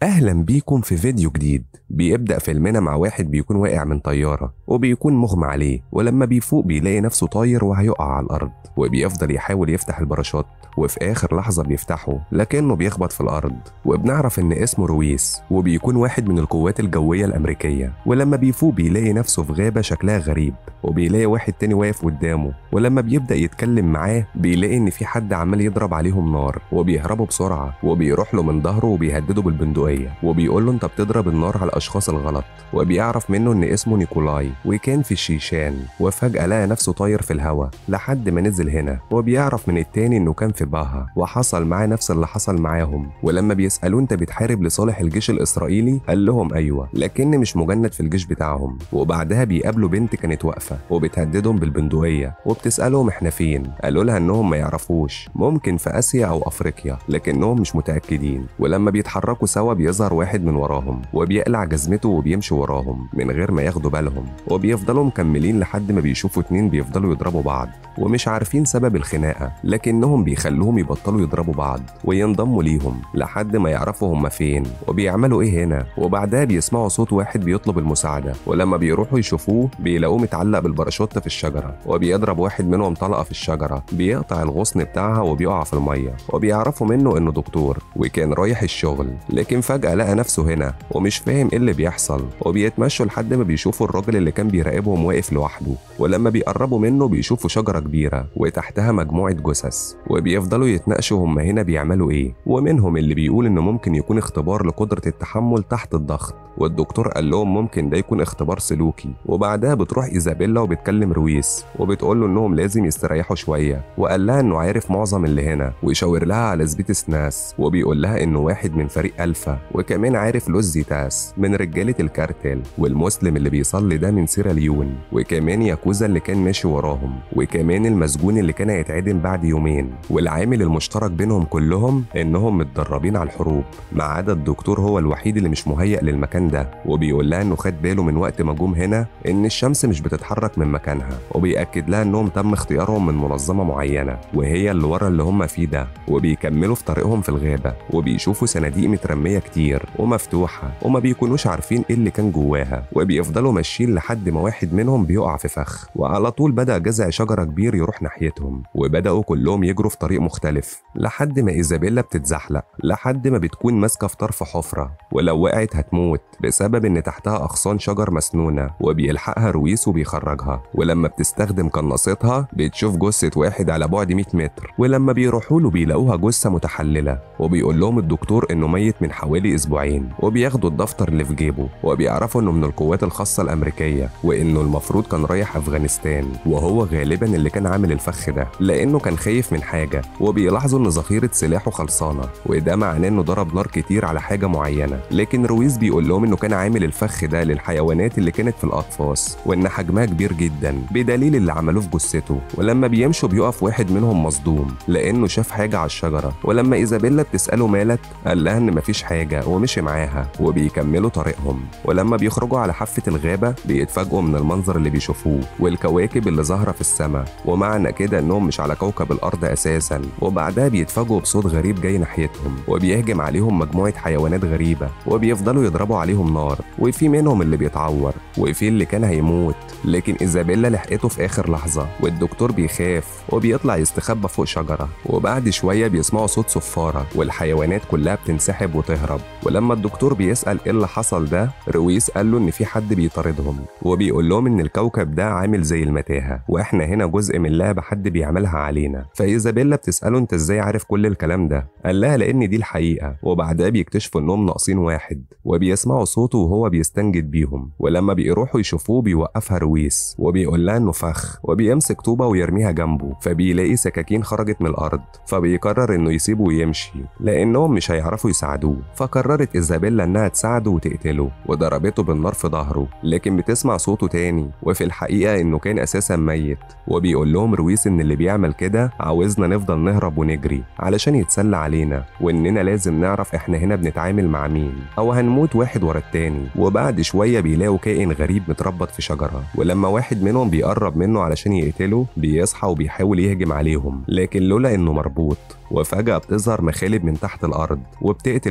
أهلا بيكم في فيديو جديد بيبدأ فيلمنا مع واحد بيكون واقع من طيارة وبيكون مغمى عليه ولما بيفوق بيلاقي نفسه طاير وهيقع على الأرض وبيفضل يحاول يفتح الباراشوت وفي آخر لحظة بيفتحه لكنه بيخبط في الأرض وبنعرف إن اسمه رويس وبيكون واحد من القوات الجوية الأمريكية ولما بيفوق بيلاقي نفسه في غابة شكلها غريب وبيلاقي واحد تاني واقف قدامه ولما بيبدأ يتكلم معاه بيلاقي إن في حد عمال يضرب عليهم نار وبيهربوا بسرعة وبيروح له من ظهره وبيهدده بالبندقية وبيقول له أنت بتضرب النار على الأشخاص الغلط وبيعرف منه إن اسمه نيكولاي وكان في الشيشان وفجأة لقى نفسه طاير في الهواء لحد ما نزل هنا وبيعرف من التاني إنه كان في باها وحصل معاه نفس اللي حصل معاهم ولما بيسألوه أنت بتحارب لصالح الجيش الإسرائيلي قال لهم أيوه لكن مش مجند في الجيش بتاعهم وبعدها بيقابلوا بنت كانت واقفة وبتهددهم بالبندقية وبتسألهم إحنا فين قالوا لها إنهم ما يعرفوش ممكن في آسيا أو أفريقيا لكنهم مش متأكدين ولما بيتحركوا سوا بيظهر واحد من وراهم وبيقلع جزمته وبيمشي وراهم من غير ما ياخدوا بالهم وبيفضلوا مكملين لحد ما بيشوفوا اتنين بيفضلوا يضربوا بعض ومش عارفين سبب الخناقة لكنهم بيخلوهم يبطلوا يضربوا بعض وينضموا ليهم لحد ما يعرفوا هما فين وبيعملوا ايه هنا وبعدها بيسمعوا صوت واحد بيطلب المساعدة ولما بيروحوا يشوفوه بيلاقوه متعلق بالباراشوت في الشجرة وبيضرب واحد منهم طلقة في الشجرة بيقطع الغصن بتاعها وبيقع في المية وبيعرفوا منه انه دكتور وكان رايح الشغل لكن فجأة لقى نفسه هنا ومش فاهم ايه اللي بيحصل وبيتمشوا لحد ما بيشوفوا الراجل اللي كان بيراقبهم واقف لوحده ولما بيقربوا منه بيشوفوا شجرة كبيرة وتحتها مجموعة جثث وبيفضلوا يتناقشوا هم هنا بيعملوا ايه ومنهم اللي بيقول انه ممكن يكون اختبار لقدرة التحمل تحت الضغط والدكتور قال لهم ممكن ده يكون اختبار سلوكي وبعدها بتروح ايزابيلا وبتكلم رويس وبتقول له انهم لازم يستريحوا شويه وقال لها انه عارف معظم اللي هنا ويشاور لها على سبيتس ناس وبيقول لها انه واحد من فريق الفا وكمان عارف لوزي تاس من رجاله الكارتيل والمسلم اللي بيصلي ده من سيراليون وكمان ياكوزا اللي كان ماشي وراهم وكمان المسجون اللي كان هيتعدم بعد يومين والعامل المشترك بينهم كلهم انهم متدربين على الحروب ما عدا الدكتور هو الوحيد اللي مش مهيأ للمكان ده وبيقول لها انه خد باله من وقت ما جم هنا ان الشمس مش بتتحرك من مكانها وبيأكد لها انهم تم اختيارهم من منظمه معينه وهي اللي ورا اللي هم فيه ده وبيكملوا في طريقهم في الغابه وبيشوفوا صناديق مترميه كتير ومفتوحه وما بيكونوش عارفين ايه اللي كان جواها وبيفضلوا ماشيين لحد ما واحد منهم بيقع في فخ وعلى طول بدأ جذع شجره كبير يروح ناحيتهم وبدأوا كلهم يجروا في طريق مختلف لحد ما ايزابيلا بتتزحلق لحد ما بتكون ماسكه في طرف حفره ولو وقعت هتموت بسبب ان تحتها اغصان شجر مسنونه وبيلحقها رويس وبيخرجها ولما بتستخدم قناصتها بتشوف جثه واحد على بعد 100 متر ولما بيروحوا له بيلاقوها جثه متحلله وبيقول لهم الدكتور انه ميت من حوالي اسبوعين وبياخدوا الدفتر اللي في جيبه وبيعرفوا انه من القوات الخاصه الامريكيه وانه المفروض كان رايح افغانستان وهو غالبا اللي كان عامل الفخ ده لانه كان خايف من حاجه وبيلاحظوا ان ذخيره سلاحه خلصانه وده معناه انه ضرب نار كتير على حاجه معينه لكن رويس بيقول لهم انه كان عامل الفخ ده للحيوانات اللي كانت في الاقفاص وان حجمها كبير جدا بدليل اللي عملوه في جثته ولما بيمشوا بيقف واحد منهم مصدوم لانه شاف حاجه على الشجره ولما ايزابيلا بتساله مالك قال لها ان مفيش حاجه ومشي معاها وبيكملوا طريقهم ولما بيخرجوا على حافه الغابه بيتفاجئوا من المنظر اللي بيشوفوه والكواكب اللي ظاهره في السماء ومعنى كده انهم مش على كوكب الارض اساسا وبعدها بيتفاجئوا بصوت غريب جاي ناحيتهم وبيهجم عليهم مجموعه حيوانات غريبه وبيفضلوا يضربوا عليهم نار وفي منهم اللي بيتعور وفي اللي كان هيموت لكن ايزابيلا لحقته في اخر لحظه والدكتور بيخاف وبيطلع يستخبى فوق شجره وبعد شويه بيسمعوا صوت صفاره والحيوانات كلها بتنسحب وتهرب ولما الدكتور بيسال ايه اللي حصل ده رويس قال له ان في حد بيطاردهم وبيقول لهم ان الكوكب ده عامل زي المتاهه واحنا هنا جزء من لعبه حد بيعملها علينا فايزابيلا بتساله انت ازاي عارف كل الكلام ده قال لها لان دي الحقيقه وبعدها بيكتشفوا انهم ناقصين واحد وبيسمعوا صوته وهو بيستنجد بيهم ولما بيروحوا يشوفوه بيوقفها رويس وبيقول لها انه فخ وبيمسك طوبه ويرميها جنبه فبيلاقي سكاكين خرجت من الارض فبيقرر انه يسيبه ويمشي لانهم مش هيعرفوا يساعدوه فقررت ايزابيلا انها تساعده وتقتله وضربته بالنار في ظهره لكن بتسمع صوته تاني وفي الحقيقه انه كان اساسا ميت وبيقول لهم رويس ان اللي بيعمل كده عاوزنا نفضل نهرب ونجري علشان يتسلى علينا واننا لازم نعرف احنا هنا بنتعامل مع مين او هنموت واحد ورا التاني وبعد شويه بيلاقوا كائن غريب متربط في شجره ولما واحد منهم بيقرب منه علشان يقتله بيصحى وبيحاول يهجم عليهم لكن لولا انه مربوط وفجأة بتظهر مخالب من تحت الأرض وبتقتل واحد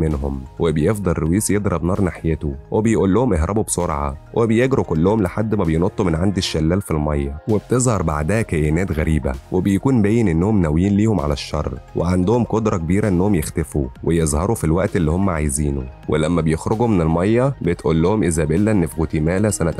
منهم وبيفضل رويس يضرب نار ناحيته وبيقول لهم اهربوا بسرعة وبيجروا كلهم لحد ما بينطوا من عند الشلال في المية وبتظهر بعدها كائنات غريبة وبيكون باين انهم ناويين ليهم على الشر وعندهم قدرة كبيرة انهم يختفوا ويظهروا في الوقت اللي هم عايزينه ولما بيخرجوا من المية بتقول لهم إيزابيلا إن في غوتيمالا سنة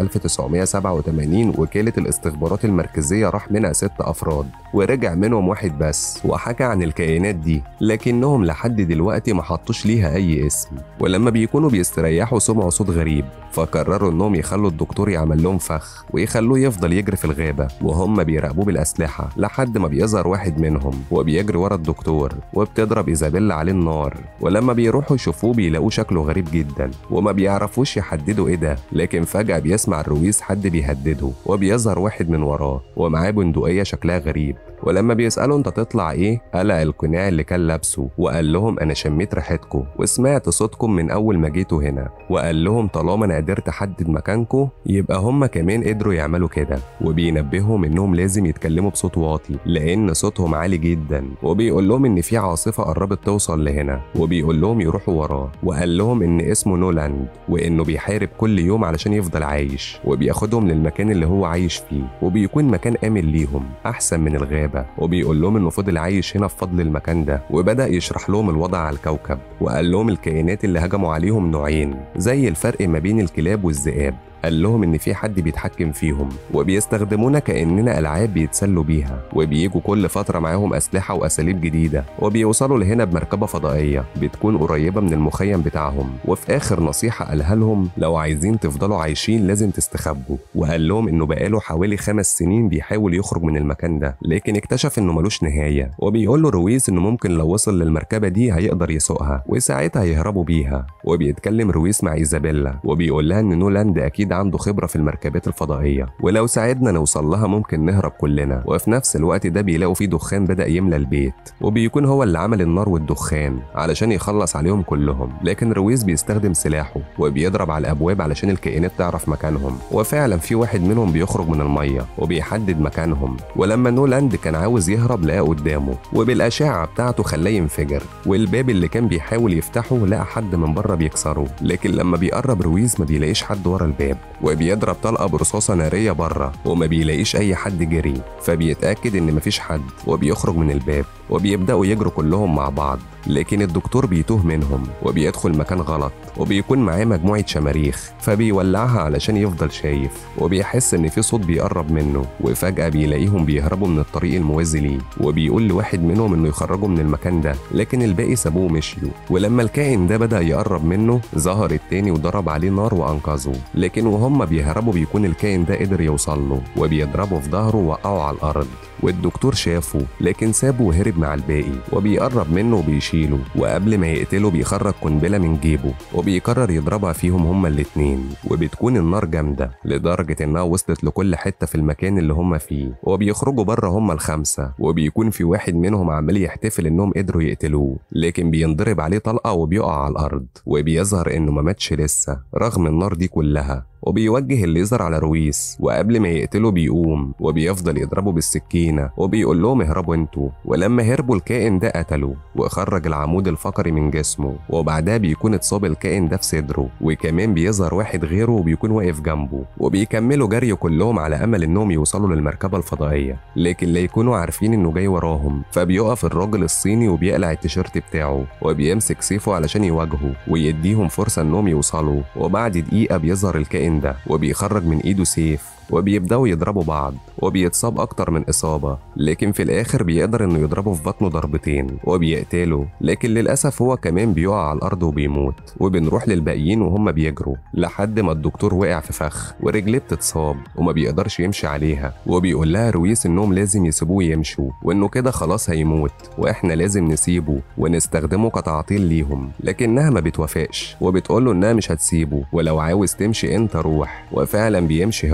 1987 وكالة الاستخبارات المركزية راح منها ست أفراد ورجع منهم واحد بس وحكى عن الكائنات دي لكنهم لحد دلوقتي ما حطوش ليها أي اسم ولما بيكونوا بيستريحوا سمعوا صوت غريب فقرروا إنهم يخلوا الدكتور يعمل لهم فخ ويخلوه يفضل يجري في الغابة وهم بيراقبوه بالأسلحة لحد ما بيظهر واحد منهم وبيجري ورا الدكتور وبتضرب إيزابيلا عليه النار ولما بيروحوا يشوفوه بيلاقوه شكله غريب جدا وما بيعرفوش يحددوا ايه ده لكن فجأة بيسمع الرويس حد بيهدده وبيظهر واحد من وراه ومعاه بندقية شكلها غريب ولما بيسألوا انت تطلع ايه قلع القناع اللي كان لابسه وقال لهم انا شميت ريحتكم وسمعت صوتكم من اول ما جيتوا هنا وقال لهم طالما انا قدرت احدد مكانكم يبقى هم كمان قدروا يعملوا كده وبينبههم انهم لازم يتكلموا بصوت واطي لان صوتهم عالي جدا وبيقول لهم ان في عاصفة قربت توصل لهنا وبيقول لهم يروحوا وراه وقال لهم ان اسمه نولاند وانه بيحارب كل يوم علشان يفضل عايش وبياخدهم للمكان اللي هو عايش فيه وبيكون مكان امن ليهم احسن من الغابه وبيقول لهم انه فضل عايش هنا بفضل المكان ده وبدا يشرح لهم الوضع على الكوكب وقال لهم الكائنات اللي هجموا عليهم نوعين زي الفرق ما بين الكلاب والذئاب قال لهم ان في حد بيتحكم فيهم وبيستخدمونا كاننا العاب بيتسلوا بيها وبيجوا كل فتره معاهم اسلحه واساليب جديده وبيوصلوا لهنا بمركبه فضائيه بتكون قريبه من المخيم بتاعهم وفي اخر نصيحه قالها لهم لو عايزين تفضلوا عايشين لازم تستخبوا وقال لهم انه بقاله حوالي خمس سنين بيحاول يخرج من المكان ده لكن اكتشف انه ملوش نهايه وبيقول له رويس انه ممكن لو وصل للمركبه دي هيقدر يسوقها وساعتها يهربوا بيها وبيتكلم رويس مع ايزابيلا وبيقول لها ان نولاند اكيد عنده خبره في المركبات الفضائيه ولو ساعدنا نوصل لها ممكن نهرب كلنا وفي نفس الوقت ده بيلاقوا فيه دخان بدا يملى البيت وبيكون هو اللي عمل النار والدخان علشان يخلص عليهم كلهم لكن رويس بيستخدم سلاحه وبيضرب على الابواب علشان الكائنات تعرف مكانهم وفعلا في واحد منهم بيخرج من الميه وبيحدد مكانهم ولما نولاند كان عاوز يهرب لقاه قدامه وبالاشعه بتاعته خلاه ينفجر والباب اللي كان بيحاول يفتحه لقى حد من بره بيكسره لكن لما بيقرب رويس ما بيلاقيش حد ورا الباب وبيضرب طلقه برصاصه ناريه بره وما بيلاقيش اي حد جري فبيتاكد ان مفيش حد وبيخرج من الباب وبيبداوا يجروا كلهم مع بعض لكن الدكتور بيتوه منهم وبيدخل مكان غلط وبيكون معاه مجموعة شماريخ فبيولعها علشان يفضل شايف وبيحس إن في صوت بيقرب منه وفجأة بيلاقيهم بيهربوا من الطريق الموازي ليه وبيقول لواحد منهم إنه يخرجوا من المكان ده لكن الباقي سابوه ومشيوا ولما الكائن ده بدأ يقرب منه ظهر التاني وضرب عليه نار وأنقذه لكن وهم بيهربوا بيكون الكائن ده قدر يوصل له وبيضربه في ظهره ووقعه على الأرض والدكتور شافه لكن سابه وهرب مع الباقي وبيقرب منه وبيشيله وقبل ما يقتله بيخرج قنبله من جيبه وبيقرر يضربها فيهم هما الاتنين وبتكون النار جامده لدرجه انها وصلت لكل حته في المكان اللي هما فيه وبيخرجوا بره هما الخمسه وبيكون في واحد منهم عمال يحتفل انهم قدروا يقتلوه لكن بينضرب عليه طلقه وبيقع على الارض وبيظهر انه ما ماتش لسه رغم النار دي كلها وبيوجه الليزر على رويس وقبل ما يقتله بيقوم وبيفضل يضربه بالسكينة وبيقول لهم اهربوا انتوا ولما هربوا الكائن ده قتله وخرج العمود الفقري من جسمه وبعدها بيكون اتصاب الكائن ده في صدره وكمان بيظهر واحد غيره وبيكون واقف جنبه وبيكملوا جري كلهم على امل انهم يوصلوا للمركبة الفضائية لكن لا يكونوا عارفين انه جاي وراهم فبيقف الراجل الصيني وبيقلع التيشيرت بتاعه وبيمسك سيفه علشان يواجهه ويديهم فرصة انهم يوصلوا وبعد دقيقة بيظهر الكائن ده وبيخرج من ايده سيف وبيبدأوا يضربوا بعض وبيتصاب أكتر من إصابة لكن في الآخر بيقدر إنه يضربه في بطنه ضربتين وبيقتله لكن للأسف هو كمان بيقع على الأرض وبيموت وبنروح للباقيين وهم بيجروا لحد ما الدكتور وقع في فخ ورجليه بتتصاب وما بيقدرش يمشي عليها وبيقول لها رويس إنهم لازم يسيبوه يمشوا وإنه كده خلاص هيموت وإحنا لازم نسيبه ونستخدمه كتعطيل ليهم لكنها ما بتوافقش وبتقول له إنها مش هتسيبه ولو عاوز تمشي أنت روح وفعلا بيمشي هو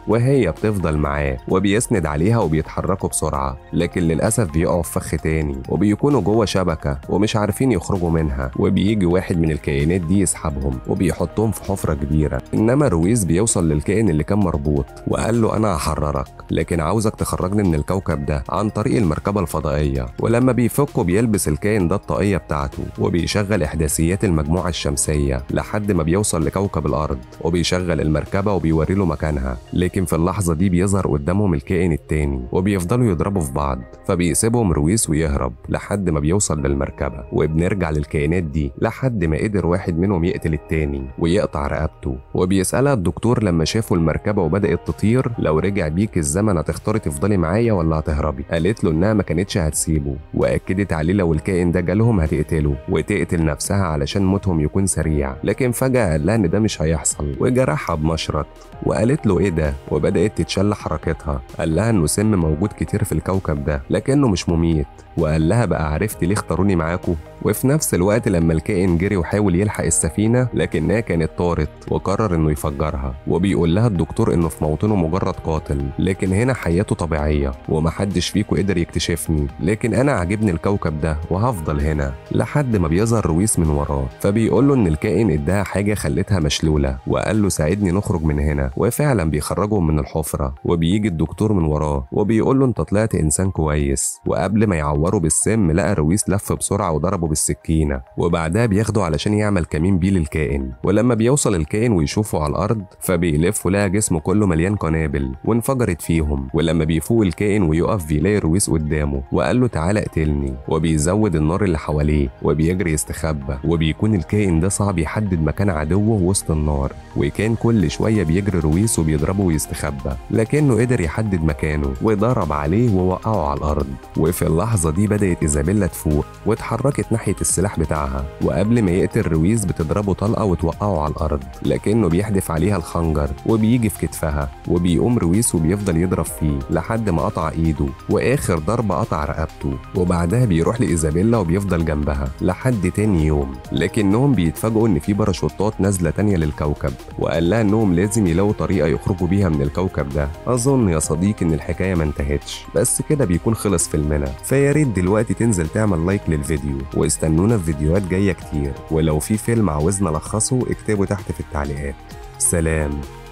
وهي بتفضل معاه وبيسند عليها وبيتحركوا بسرعة لكن للأسف بيقعوا في فخ تاني وبيكونوا جوه شبكة ومش عارفين يخرجوا منها وبيجي واحد من الكائنات دي يسحبهم وبيحطهم في حفرة كبيرة إنما رويز بيوصل للكائن اللي كان مربوط وقال له أنا هحررك لكن عاوزك تخرجني من الكوكب ده عن طريق المركبة الفضائية ولما بيفكوا بيلبس الكائن ده الطاقية بتاعته وبيشغل إحداثيات المجموعة الشمسية لحد ما بيوصل لكوكب الأرض وبيشغل المركبة وبيوري له مكانها لكن في اللحظة دي بيظهر قدامهم الكائن التاني وبيفضلوا يضربوا في بعض فبيسيبهم رويس ويهرب لحد ما بيوصل للمركبة وبنرجع للكائنات دي لحد ما قدر واحد منهم يقتل التاني ويقطع رقبته وبيسألها الدكتور لما شافوا المركبة وبدأت تطير لو رجع بيك الزمن هتختاري تفضلي معايا ولا هتهربي قالت له انها ما كانتش هتسيبه واكدت عليه لو الكائن ده جالهم هتقتله وتقتل نفسها علشان موتهم يكون سريع لكن فجأة قال لها ان ده مش هيحصل وجرحها بمشرط وقالت له ايه ده وبدأت تتشل حركتها قال لها انه سم موجود كتير في الكوكب ده لكنه مش مميت وقال لها بقى عرفت ليه اختاروني معاكم وفي نفس الوقت لما الكائن جري وحاول يلحق السفينة لكنها كانت طارت وقرر انه يفجرها وبيقول لها الدكتور انه في موطنه مجرد قاتل لكن هنا حياته طبيعية ومحدش فيكو قدر يكتشفني لكن انا عاجبني الكوكب ده وهفضل هنا لحد ما بيظهر رويس من وراه فبيقول له ان الكائن اداها حاجة خلتها مشلولة وقال له ساعدني نخرج من هنا وفعلا بيخرجهم من الحفرة وبيجي الدكتور من وراه وبيقول له انت طلعت انسان كويس وقبل ما يعوره بالسم لقى رويس لف بسرعة وضربه بالسكينة وبعدها بياخده علشان يعمل كمين بيه للكائن ولما بيوصل الكائن ويشوفه على الأرض فبيلف ولقى جسمه كله مليان قنابل وانفجرت فيهم ولما بيفوق الكائن ويقف بيلاقي رويس قدامه وقال له تعالى اقتلني وبيزود النار اللي حواليه وبيجري يستخبى وبيكون الكائن ده صعب يحدد مكان عدوه وسط النار وكان كل شوية بيجري رويس وبيضربه ويستخبى لكنه قدر يحدد مكانه وضرب عليه ووقعه على الأرض وفي اللحظة دي بدأت إيزابيلا تفوق واتحركت ناحية السلاح بتاعها وقبل ما يقتل رويز بتضربه طلقة وتوقعه على الأرض لكنه بيحدف عليها الخنجر وبيجي في كتفها وبيقوم رويس وبيفضل يضرب فيه لحد ما قطع إيده وآخر ضربة قطع رقبته وبعدها بيروح لإيزابيلا وبيفضل جنبها لحد تاني يوم لكنهم بيتفاجئوا إن في باراشوتات نازلة تانية للكوكب وقال لها إنهم لازم يلاقوا طريقة يخرجوا بيها من الكوكب ده أظن يا صديقي إن الحكاية ما انتهتش بس كده بيكون خلص فيلمنا فيا ريت دلوقتي تنزل تعمل لايك للفيديو واستنونا في فيديوهات جاية كتير ولو في فيلم عاوزنا نلخصه اكتبه تحت في التعليقات سلام